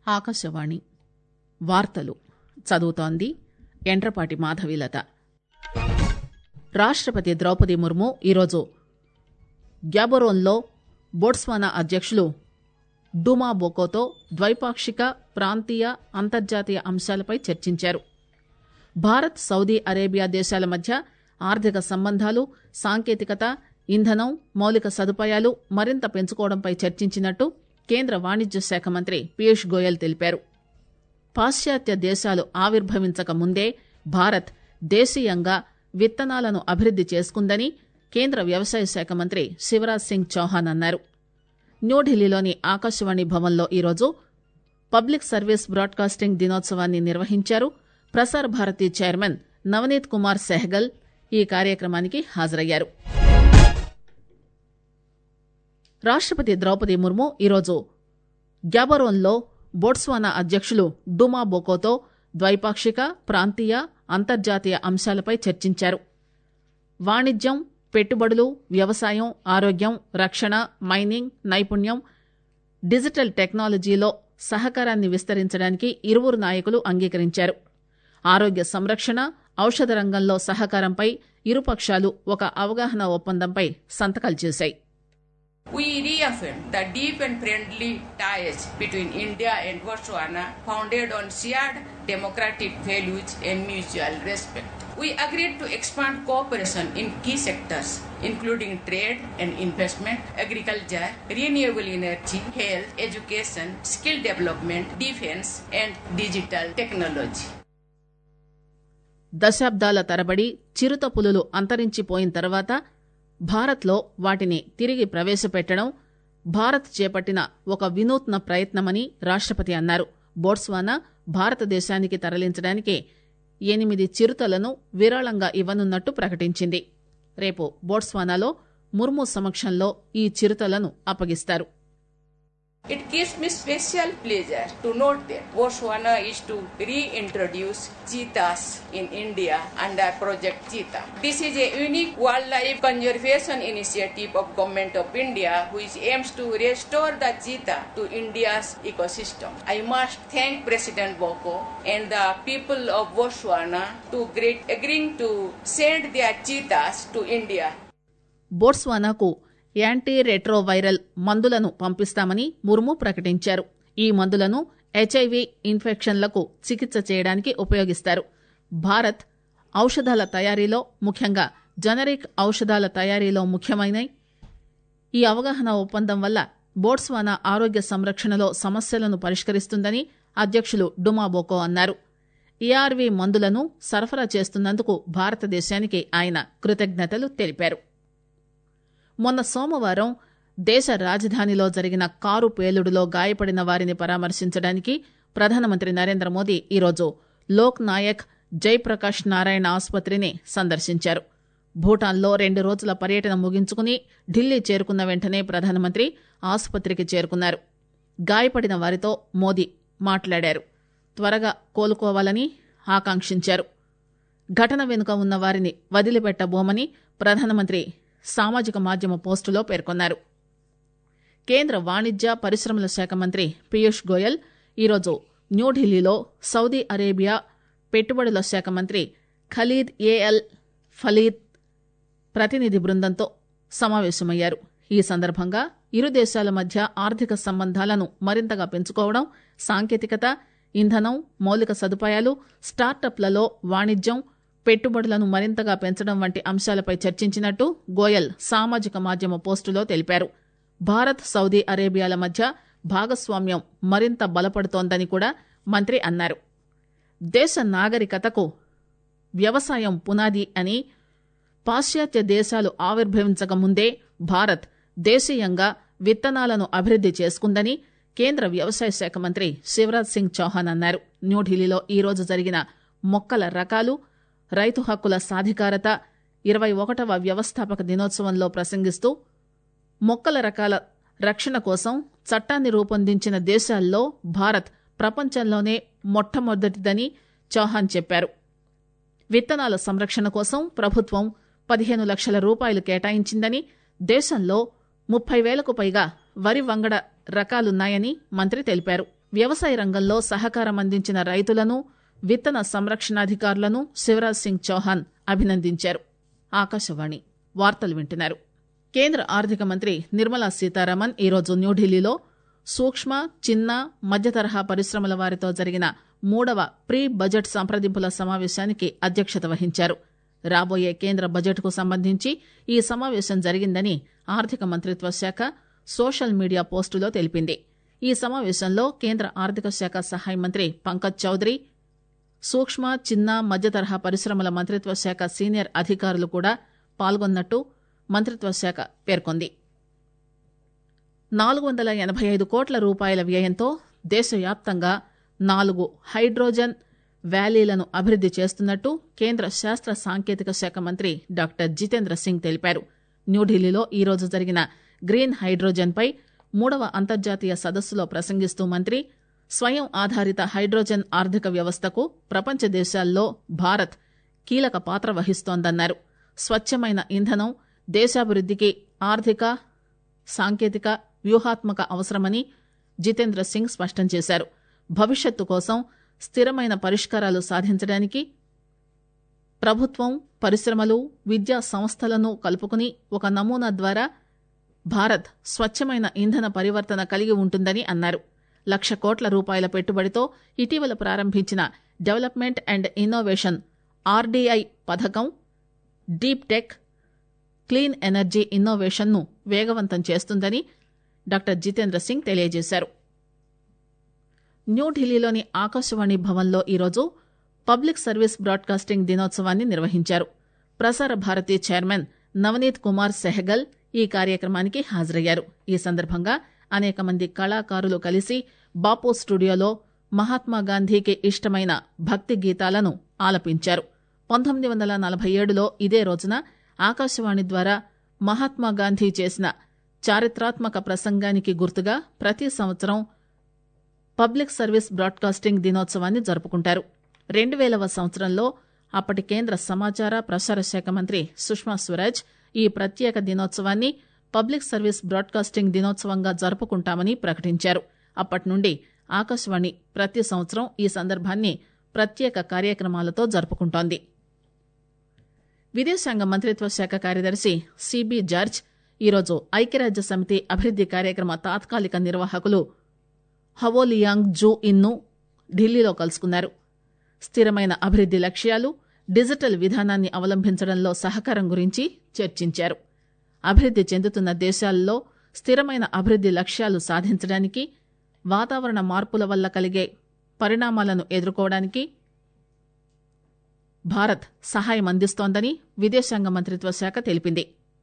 ఆకాశవాణి వార్తలు చదువుతోంది ఎండ్రపాటి మాధవీలత రాష్టపతి ద్రౌపది ముర్ము ఈరోజు గ్యాబోరోన్లో బోట్స్వానా అధ్యకులు డుమా బొకోతో ద్వైపాక్షిక ప్రాంతీయ అంతర్జాతీయ అంశాలపై చర్చించారు భారత్ సౌదీ అరేబియా దేశాల మధ్య ఆర్థిక సంబంధాలు సాంకేతికత ఇంధనం మౌలిక సదుపాయాలు మరింత పెంచుకోవడంపై చర్చించినట్టు కేంద్ర వాణిజ్య శాఖ మంత్రి పీయూష్ గోయల్ తెలిపారు పాశ్చాత్య దేశాలు ఆవిర్భవించక ముందే భారత్ దేశీయంగా విత్తనాలను అభివృద్ది చేసుకుందని కేంద్ర వ్యవసాయ శాఖ మంత్రి శివరాజ్ సింగ్ చౌహాన్ అన్నారు న్యూఢిల్లీలోని ఆకాశవాణి భవన్లో ఈరోజు పబ్లిక్ సర్వీస్ బ్రాడ్కాస్టింగ్ దినోత్సవాన్ని నిర్వహించారు ప్రసార్ భారతి చైర్మన్ నవనీత్ కుమార్ సెహగల్ ఈ కార్యక్రమానికి హాజరయ్యారు రాష్టపతి ద్రౌపది ముర్ము ఈరోజు గ్యాబరోన్లో బోట్స్వానా అధ్యకులు డుమా బొకోతో ద్వైపాక్షిక ప్రాంతీయ అంతర్జాతీయ అంశాలపై చర్చించారు వాణిజ్యం పెట్టుబడులు వ్యవసాయం ఆరోగ్యం రక్షణ మైనింగ్ నైపుణ్యం డిజిటల్ టెక్నాలజీలో సహకారాన్ని విస్తరించడానికి ఇరువురు నాయకులు అంగీకరించారు ఆరోగ్య సంరక్షణ ఔషధ రంగంలో సహకారంపై ఇరుపక్షాలు ఒక అవగాహన ఒప్పందంపై సంతకాలు చేశాయి We reaffirm the deep and friendly ties between India and Botswana founded on shared democratic values and mutual respect. We agreed to expand cooperation in key sectors, including trade and investment, agriculture, renewable energy, health, education, skill development, defense, and digital technology. దశాబ్దాల తరబడి చిరుత పులులు అంతరించిపోయిన తర్వాత భారత్లో వాటిని తిరిగి ప్రవేశపెట్టడం భారత్ చేపట్టిన ఒక వినూత్న ప్రయత్నమని రాష్టపతి అన్నారు బోట్స్వానా భారతదేశానికి తరలించడానికి ఎనిమిది చిరుతలను విరాళంగా ఇవ్వనున్నట్టు ప్రకటించింది రేపు బోట్స్వానాలో ముర్ము సమక్షంలో ఈ చిరుతలను అప్పగిస్తారు It gives me special pleasure to note that Botswana is to reintroduce cheetahs in India under Project Cheetah. This is a unique wildlife conservation initiative of Government of India which aims to restore the cheetah to India's ecosystem. I must thank President Boko and the people of Botswana to great agreeing to send their cheetahs to India. బోట్స్వానాకు anti retroviral మందులను పంపిస్తామని ముర్ము ప్రకటించారు ఈ మందులను HIV ఇన్ఫెక్షన్లకు చికిత్స చేయడానికి ఉపయోగిస్తారు భారత్ ఔషధాల తయారీలో ముఖ్యంగా జనరిక్ ఔషధాల తయారీలో ముఖ్యమైన ఈ అవగాహన ఒప్పందం వల్ల బోట్స్వానా ఆరోగ్య సంరక్షణలో సమస్యలను పరిష్కరిస్తుందని అధ్యకులు డుమాబోకో అన్నారు ఈఆర్వీ మందులను సరఫరా చేస్తున్నందుకు భారతదేశానికి ఆయన కృతజ్ఞతలు తెలిపారు మొన్న సోమవారం దేశ రాజధానిలో జరిగిన కారు పేలుడులో గాయపడిన వారిని పరామర్శించడానికి ప్రధానమంత్రి నరేంద్ర మోదీ ఈరోజు లోక్ నాయక్ జయప్రకాష్ నారాయణ ఆసుపత్రిని సందర్శించారు భూటాన్లో రెండు రోజుల పర్యటన ముగించుకుని ఢిల్లీ చేరుకున్న వెంటనే ప్రధానమంత్రి ఆసుపత్రికి చేరుకున్నారు గాయపడిన వారితో మోదీ మాట్లాడారు త్వరగా కోలుకోవాలని ఆకాంక్షించారు ఘటన వెనుక ఉన్న వారిని వదిలిపెట్టబోమని ప్రధానమంత్రి సామాజిక మాధ్యమ పోస్టులో పేర్కొన్నారు కేంద్ర వాణిజ్య పరిశ్రమల శాఖ మంత్రి పీయూష్ గోయల్ ఈరోజు న్యూఢిల్లీలో సౌదీ అరేబియా పెట్టుబడుల శాఖ మంత్రి ఖలీద్ ఏఎల్ ఫలీద్ ప్రతినిధి బృందంతో సమావేశమయ్యారు ఈ సందర్భంగా ఇరు దేశాల మధ్య ఆర్థిక సంబంధాలను మరింతగా పెంచుకోవడం సాంకేతికత ఇంధనం మౌలిక సదుపాయాలు స్టార్టప్లలో వాణిజ్యం పెట్టుబడులను మరింతగా పెంచడం వంటి అంశాలపై చర్చించినట్టు గోయల్ సామాజిక మాధ్యమ పోస్టులో తెలిపారు భారత్ సౌదీ అరేబియాల మధ్య భాగస్వామ్యం మరింత బలపడుతోందని కూడా మంత్రి అన్నారు దేశ నాగరికతకు వ్యవసాయం పునాది అని పాశ్చాత్య దేశాలు ఆవిర్భవించక ముందే భారత్ దేశీయంగా విత్తనాలను అభివృద్ది చేసుకుందని కేంద్ర వ్యవసాయ శాఖ మంత్రి శివరాజ్ సింగ్ చౌహాన్ అన్నారు న్యూఢిల్లీలో ఈరోజు జరిగిన మొక్కల రకాలు రైతు హక్కుల సాధికారత ఇరవై ఒకటవ వ్యవస్థాపక దినోత్సవంలో ప్రసంగిస్తూ మొక్కల రకాల రక్షణ కోసం చట్టాన్ని రూపొందించిన దేశాల్లో భారత్ ప్రపంచంలోనే మొట్టమొదటిదని చౌహాన్ చెప్పారు విత్తనాల సంరక్షణ కోసం ప్రభుత్వం పదిహేను లక్షల రూపాయలు కేటాయించిందని దేశంలో ముప్పై వేలకు పైగా వరి వంగడ రకాలున్నాయని మంత్రి తెలిపారు వ్యవసాయ రంగంలో సహకారం అందించిన రైతులను విత్తన సంరక్షణాధికారులను శివరాజ్ సింగ్ చౌహాన్ అభినందించారు ఆకాశవాణి వార్తలు వింటున్నారు కేంద్ర ఆర్థిక మంత్రి నిర్మలా సీతారామన్ ఈరోజు న్యూఢిల్లీలో సూక్ష్మ చిన్న మధ్య తరహా పరిశ్రమల వారితో జరిగిన మూడవ ప్రీ బడ్జెట్ సంప్రదింపుల సమావేశానికి అధ్యక్షత వహించారు రాబోయే కేంద్ర బడ్జెట్కు సంబంధించి ఈ సమావేశం జరిగిందని ఆర్థిక మంత్రిత్వ శాఖ సోషల్ మీడియా పోస్టులో తెలిపింది ఈ సమావేశంలో కేంద్ర ఆర్థిక శాఖ సహాయ మంత్రి పంకజ్ చౌదరి సూక్ష్మ చిన్న మధ్య తరహా పరిశ్రమల మంత్రిత్వ శాఖ సీనియర్ అధికారులు కూడా పాల్గొన్నట్టు మంత్రిత్వ శాఖ పేర్కొంది నాలుగు వందల ఎనభై ఐదు కోట్ల రూపాయల వ్యయంతో దేశవ్యాప్తంగా నాలుగు హైడ్రోజన్ వ్యాలీలను అభివృద్ది చేస్తున్నట్టు కేంద్ర శాస్త్ర సాంకేతిక శాఖ మంత్రి డాక్టర్ జితేంద్ర సింగ్ తెలిపారు న్యూఢిల్లీలో ఈరోజు జరిగిన గ్రీన్ హైడ్రోజన్ పై మూడవ అంతర్జాతీయ సదస్సులో ప్రసంగిస్తూ మంత్రి స్వయం ఆధారిత హైడ్రోజన్ ఆర్థిక వ్యవస్థకు ప్రపంచ దేశాల్లో భారత్ కీలక పాత్ర వహిస్తోందన్నారు స్వచ్ఛమైన ఇంధనం దేశాభివృద్దికి ఆర్థిక సాంకేతిక వ్యూహాత్మక అవసరమని జితేంద్ర సింగ్ స్పష్టం చేశారు భవిష్యత్తు కోసం స్థిరమైన పరిష్కారాలు సాధించడానికి ప్రభుత్వం పరిశ్రమలు విద్యా సంస్థలను కలుపుకుని ఒక నమూనా ద్వారా భారత్ స్వచ్ఛమైన ఇంధన పరివర్తన కలిగి ఉంటుందని అన్నారు లక్ష కోట్ల రూపాయల పెట్టుబడితో ఇటీవల ప్రారంభించిన డెవలప్మెంట్ అండ్ ఇన్నోవేషన్ ఆర్డీఐ పథకం డీప్ టెక్ క్లీన్ ఎనర్జీ ఇన్నోవేషన్ను వేగవంతం చేస్తుందని డాక్టర్ జితేంద్ర సింగ్ తెలియజేశారు న్యూఢిల్లీలోని ఆకాశవాణి భవన్లో ఈరోజు పబ్లిక్ సర్వీస్ బ్రాడ్కాస్టింగ్ దినోత్సవాన్ని నిర్వహించారు ప్రసార భారతి చైర్మన్ నవనీత్ కుమార్ సెహగల్ ఈ కార్యక్రమానికి హాజరయ్యారు ఈ సందర్భంగా అనేక మంది కళాకారులు కలిసి బాపు స్టూడియోలో మహాత్మాగాంధీకి ఇష్టమైన భక్తి గీతాలను ఆలపించారు పంతొమ్మిది వందల నలభై ఏడులో ఇదే రోజున ఆకాశవాణి ద్వారా మహాత్మాగాంధీ చేసిన చారిత్రాత్మక ప్రసంగానికి గుర్తుగా ప్రతి సంవత్సరం పబ్లిక్ సర్వీస్ బ్రాడ్కాస్టింగ్ దినోత్సవాన్ని జరుపుకుంటారు రెండు వేలవ సంవత్సరంలో అప్పటి కేంద్ర సమాచార ప్రసార శాఖ మంత్రి సుష్మా స్వరాజ్ ఈ ప్రత్యేక దినోత్సవాన్ని పబ్లిక్ సర్వీస్ బ్రాడ్కాస్టింగ్ దినోత్సవంగా జరుపుకుంటామని ప్రకటించారు అప్పటి నుండి ఆకాశవాణి ప్రతి సంవత్సరం ఈ సందర్భాన్ని ప్రత్యేక కార్యక్రమాలతో జరుపుకుంటోంది విదేశాంగ మంత్రిత్వ శాఖ కార్యదర్శి సిబి జార్జ్ ఈరోజు ఐక్యరాజ్య సమితి అభివృద్ది కార్యక్రమ తాత్కాలిక నిర్వాహకులు హవోలియాంగ్ జూ ఇన్ను ఢిల్లీలో కలుసుకున్నారు స్థిరమైన అభివృద్ది లక్ష్యాలు డిజిటల్ విధానాన్ని అవలంబించడంలో సహకారం గురించి చర్చించారు అభివృద్ది చెందుతున్న దేశాల్లో స్థిరమైన అభివృద్ది లక్ష్యాలు సాధించడానికి వాతావరణ మార్పుల వల్ల కలిగే పరిణామాలను ఎదుర్కోవడానికి భారత్ సహాయం అందిస్తోందని విదేశాంగ మంత్రిత్వ శాఖ తెలిపింది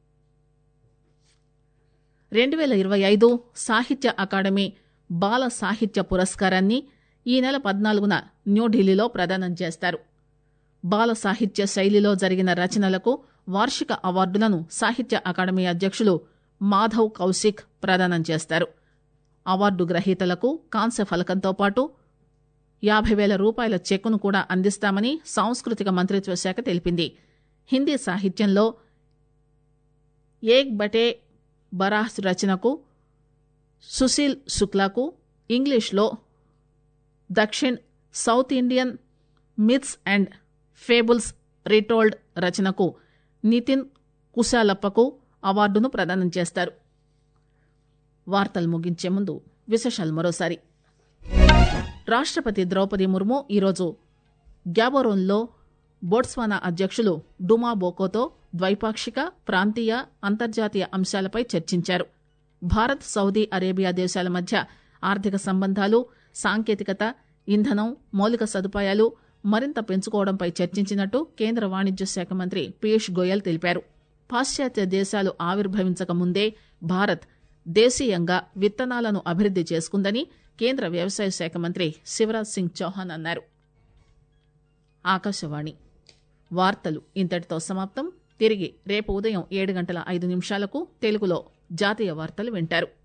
రెండు వేల ఇరవై ఐదు సాహిత్య అకాడమీ బాల సాహిత్య పురస్కారాన్ని ఈ నెల పద్నాలుగున న్యూఢిల్లీలో ప్రదానం చేస్తారు బాల సాహిత్య శైలిలో జరిగిన రచనలకు వార్షిక అవార్డులను సాహిత్య అకాడమీ అధ్యక్షులు మాధవ్ కౌశిక్ ప్రదానం చేస్తారు అవార్డు గ్రహీతలకు కాంస్య ఫలకంతో పాటు యాభై వేల రూపాయల చెక్కును కూడా అందిస్తామని సాంస్కృతిక మంత్రిత్వ శాఖ తెలిపింది హిందీ సాహిత్యంలో ఏక్ బటే బరాహ్ రచనకు సుశీల్ శుక్లాకు ఇంగ్లీష్లో Dakshin south Indian myths and fables retold రచనకు నితిన్ కుశాలప్పకు అవార్డును ప్రదానం చేస్తారు వార్తలు ముగించే ముందు విశేషాలు మరోసారి రాష్ట్రపతి ద్రౌపది ముర్ము ఈరోజు గ్యాబోరోన్లో బోట్స్వానా అధ్యక్షులు డుమా బోకోతో ద్వైపాక్షిక ప్రాంతీయ అంతర్జాతీయ అంశాలపై చర్చించారు భారత్ సౌదీ అరేబియా దేశాల మధ్య ఆర్థిక సంబంధాలు సాంకేతికత ఇంధనం మౌలిక సదుపాయాలు మరింత పెంచుకోవడంపై చర్చించినట్టు కేంద్ర వాణిజ్య శాఖ మంత్రి పీయూష్ గోయల్ తెలిపారు పాశ్చాత్య దేశాలు ఆవిర్భవించక ముందే భారత్ దేశీయంగా విత్తనాలను అభివృద్ది చేసుకుందని కేంద్ర వ్యవసాయ శాఖ మంత్రి శివరాజ్ సింగ్ చౌహాన్ అన్నారు ఆకాశవాణి వార్తలు ఇంతటితో సమాప్తం తిరిగి రేపు ఉదయం ఏడు గంటల ఐదు నిమిషాలకు తెలుగులో జాతీయ వార్తలు వింటారు